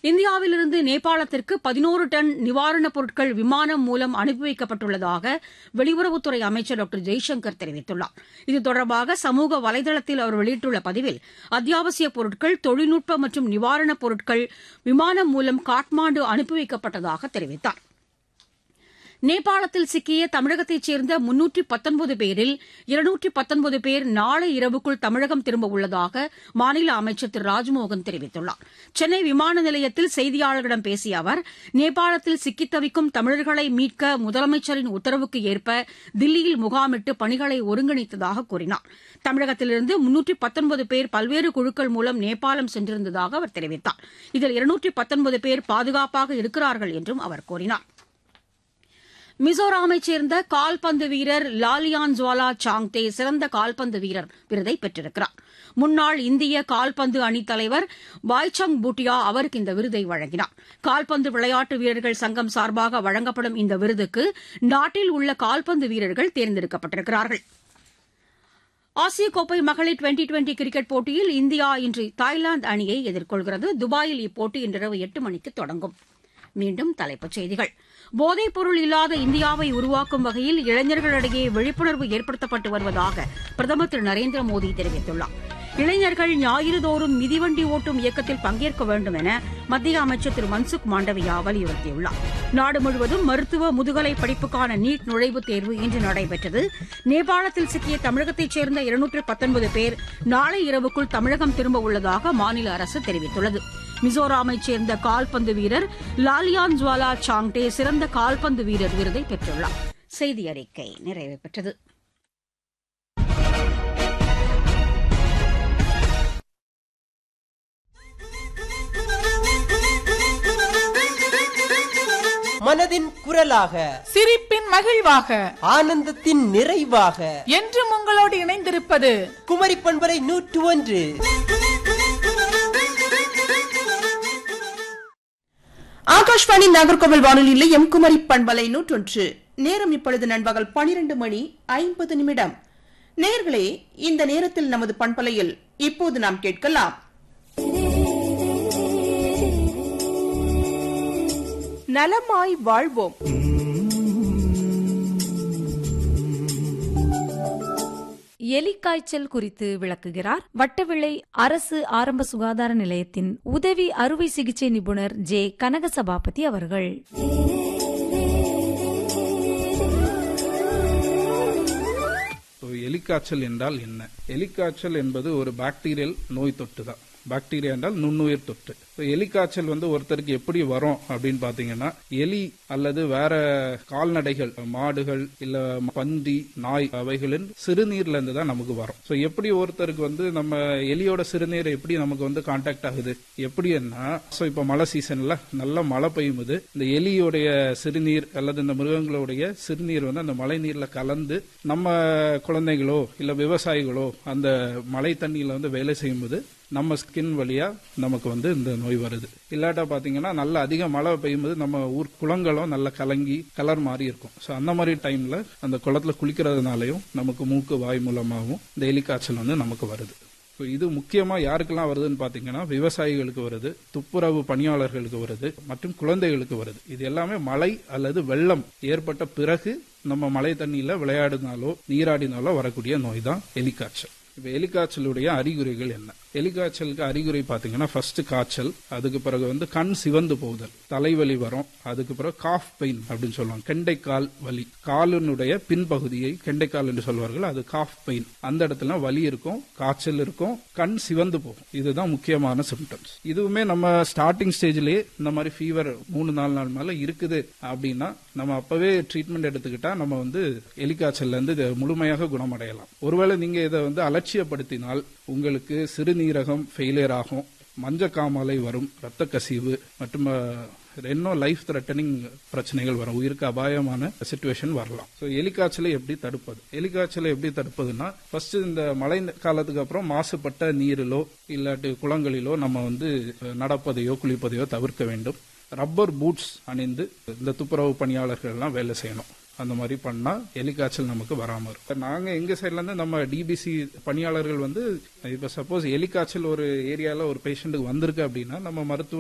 இந்தியாவிலிருந்து நேபாளத்திற்கு பதினோரு டன் நிவாரணப் பொருட்கள் விமானம் மூலம் அனுப்பி வைக்கப்பட்டுள்ளதாக வெளியுறவுத்துறை அமைச்சர் டாக்டர் ஜெய்சங்கர் தெரிவித்துள்ளார் இது தொடர்பாக சமூக வலைதளத்தில் அவர் வெளியிட்டுள்ள பதிவில் அத்தியாவசியப் பொருட்கள் தொழில்நுட்ப மற்றும் நிவாரணப் பொருட்கள் விமானம் மூலம் காட்மாண்டு அனுப்பி வைக்கப்பட்டதாக தெரிவித்தார் நேபாளத்தில் சிக்கிய தமிழகத்தைச் சேர்ந்த முன்னூற்றி பத்தொன்பது பேரில் இருநூற்றி பத்தொன்பது பேர் நாளை இரவுக்குள் தமிழகம் திரும்ப உள்ளதாக மாநில அமைச்சர் திரு ராஜ்மோகன் தெரிவித்துள்ளார் சென்னை விமான நிலையத்தில் செய்தியாளர்களிடம் பேசிய அவர் நேபாளத்தில் சிக்கித் தவிக்கும் தமிழர்களை மீட்க முதலமைச்சரின் உத்தரவுக்கு ஏற்ப தில்லியில் முகாமிட்டு பணிகளை ஒருங்கிணைத்ததாக கூறினார் தமிழகத்திலிருந்து முன்னூற்றி பத்தொன்பது பேர் பல்வேறு குழுக்கள் மூலம் நேபாளம் சென்றிருந்ததாக அவர் தெரிவித்தார் இதில் இருநூற்றி பத்தொன்பது பேர் பாதுகாப்பாக இருக்கிறார்கள் என்றும் அவர் கூறினார் மிசோராமைச் சேர்ந்த கால்பந்து வீரர் லாலியான் ஜுவாலா சாங்தே சிறந்த கால்பந்து வீரர் விருதை பெற்றிருக்கிறார் முன்னாள் இந்திய கால்பந்து அணித் தலைவர் பாய்சங் பூட்டியா அவருக்கு இந்த விருதை வழங்கினார் கால்பந்து விளையாட்டு வீரர்கள் சங்கம் சார்பாக வழங்கப்படும் இந்த விருதுக்கு நாட்டில் உள்ள கால்பந்து வீரர்கள் தேர்ந்தெடுக்கப்பட்டிருக்கிறார்கள் ஆசிய கோப்பை மகளிர் டுவெண்டி டுவெண்டி கிரிக்கெட் போட்டியில் இந்தியா இன்று தாய்லாந்து அணியை எதிர்கொள்கிறது துபாயில் இப்போட்டி இன்றிரவு எட்டு மணிக்கு தொடங்கும் மீண்டும் தலைப்புச் செய்திகள் போதைப் பொருள் இல்லாத இந்தியாவை உருவாக்கும் வகையில் இளைஞர்களிடையே விழிப்புணர்வு ஏற்படுத்தப்பட்டு வருவதாக பிரதமர் திரு நரேந்திர மோடி தெரிவித்துள்ளார் இளைஞர்கள் ஞாயிறுதோறும் மிதிவண்டி ஓட்டும் இயக்கத்தில் பங்கேற்க வேண்டும் என மத்திய அமைச்சர் திரு மன்சுக் மாண்டவியா வலியுறுத்தியுள்ளார் நாடு முழுவதும் மருத்துவ முதுகலை படிப்புக்கான நீட் நுழைவுத் தேர்வு இன்று நடைபெற்றது நேபாளத்தில் சிக்கிய தமிழகத்தைச் சேர்ந்த இருநூற்று பத்தொன்பது பேர் நாளை இரவுக்குள் தமிழகம் திரும்ப உள்ளதாக மாநில அரசு தெரிவித்துள்ளது மிசோராமைச் சேர்ந்த கால்பந்து வீரர் லாலியான் ஜுவாலா சாங்டே சிறந்த கால்பந்து வீரர் விருதை பெற்றுள்ளார் செய்தி அறிக்கை நிறைவு பெற்றது மனதின் குரலாக சிரிப்பின் மகிழ்வாக ஆனந்தத்தின் நிறைவாக என்றும் உங்களோடு இணைந்திருப்பது குமரி பண்பரை நூற்று ஒன்று ஆகாஷ்வாணி நாகர்கோவில் வானொலி நிலையம் குமரி பண்பலை நூற்றொன்று நேரம் இப்பொழுது நண்பகல் பனிரெண்டு மணி ஐம்பது நிமிடம் நேர்களே இந்த நேரத்தில் நமது பண்பலையில் இப்போது நாம் கேட்கலாம் நலமாய் வாழ்வோம் எலிக்காய்ச்சல் குறித்து விளக்குகிறார் வட்டவிளை அரசு ஆரம்ப சுகாதார நிலையத்தின் உதவி அறுவை சிகிச்சை நிபுணர் ஜே கனகசபாபதி அவர்கள் எலிக்காய்ச்சல் என்றால் என்ன எலிக்காய்ச்சல் என்பது ஒரு பாக்டீரியல் நோய் தொட்டு தான் பாக்டீரியா என்றால் நுண்ணுயிர் தொற்று எலிக்காய்ச்சல் வந்து ஒருத்தருக்கு எப்படி வரும் அப்படின்னு பாத்தீங்கன்னா எலி அல்லது வேற கால்நடைகள் மாடுகள் இல்ல பன்றி நாய் அவைகளின் சிறுநீர்ல இருந்து தான் நமக்கு வரும் ஸோ எப்படி ஒருத்தருக்கு வந்து நம்ம எலியோட சிறுநீர் எப்படி நமக்கு வந்து கான்டாக்ட் ஆகுது எப்படின்னா ஸோ இப்போ மழை சீசன்ல நல்ல மழை பெய்யும்போது இந்த எலியோடைய சிறுநீர் அல்லது இந்த மிருகங்களுடைய சிறுநீர் வந்து அந்த மழை நீர்ல கலந்து நம்ம குழந்தைகளோ இல்ல விவசாயிகளோ அந்த மழை தண்ணியில வந்து வேலை செய்யும்போது நம்ம ஸ்கின் வழியா நமக்கு வந்து இந்த நோய் வருது இல்லாட்டா பாத்தீங்கன்னா நல்ல அதிக மழை பெய்யும்போது நம்ம ஊர் குளங்களும் நல்ல கலங்கி கலர் மாறி இருக்கும் ஸோ அந்த மாதிரி டைம்ல அந்த குளத்துல குளிக்கிறதுனாலையும் நமக்கு மூக்கு வாய் மூலமாகவும் இந்த எலிக்காய்ச்சல் வந்து நமக்கு வருது ஸோ இது முக்கியமா யாருக்கெல்லாம் வருதுன்னு பாத்தீங்கன்னா விவசாயிகளுக்கு வருது துப்புரவு பணியாளர்களுக்கு வருது மற்றும் குழந்தைகளுக்கு வருது இது எல்லாமே மழை அல்லது வெள்ளம் ஏற்பட்ட பிறகு நம்ம மழை தண்ணியில விளையாடினாலோ நீராடினாலோ வரக்கூடிய நோய் தான் எலிக்காய்ச்சல் இப்ப எலிக்காய்ச்சலுடைய அறிகுறிகள் என்ன எலிக்காய்ச்சலுக்கு அறிகுறி பாத்தீங்கன்னா ஃபர்ஸ்ட் காய்ச்சல் அதுக்கு பிறகு வந்து கண் சிவந்து போகுதல் தலைவலி வரும் அதுக்கு பிறகு காஃப் பெயின் அப்படின்னு சொல்லுவாங்க கெண்டைக்கால் வலி காலினுடைய பின்பகுதியை கெண்டைக்கால் என்று சொல்வார்கள் அது காஃப் பெயின் அந்த இடத்துல வலி இருக்கும் காய்ச்சல் இருக்கும் கண் சிவந்து போகும் இதுதான் முக்கியமான சிம்டம்ஸ் இதுவுமே நம்ம ஸ்டார்டிங் ஸ்டேஜ்லயே இந்த மாதிரி ஃபீவர் மூணு நாலு நாள் மேல இருக்குது அப்படின்னா நம்ம அப்பவே ட்ரீட்மெண்ட் எடுத்துக்கிட்டா நம்ம வந்து எலிக்காய்ச்சல்ல இருந்து இதை முழுமையாக குணமடையலாம் ஒருவேளை நீங்க இதை வந்து அலட்சியப்படுத்தினால் உங்களுக்கு சிறுநீரகம் ஃபெயிலியர் ஆகும் மஞ்சக்காமலை வரும் ரத்த கசிவு மற்றும் இன்னும் லைஃப் த்ரெட்டனிங் பிரச்சனைகள் வரும் உயிருக்கு அபாயமான சுச்சுவேஷன் வரலாம் ஸோ எலிக்காய்ச்சலை எப்படி தடுப்பது எலிக்காய்ச்சலை எப்படி தடுப்பதுன்னா ஃபர்ஸ்ட் இந்த மழை காலத்துக்கு அப்புறம் மாசுபட்ட நீரிலோ இல்லாட்டி குளங்களிலோ நம்ம வந்து நடப்பதையோ குளிப்பதையோ தவிர்க்க வேண்டும் ரப்பர் பூட்ஸ் அணிந்து இந்த துப்புரவு பணியாளர்கள் எல்லாம் வேலை செய்யணும் அந்த மாதிரி பண்ணா எலிக்காய்ச்சல் நமக்கு வராம இருக்கும் நாங்க எங்க சைட்ல இருந்து நம்ம டிபிசி பணியாளர்கள் வந்து இப்ப சப்போஸ் எலிக்காய்ச்சல் ஒரு ஏரியால ஒரு பேஷண்ட்டுக்கு வந்திருக்கு அப்படின்னா நம்ம மருத்துவ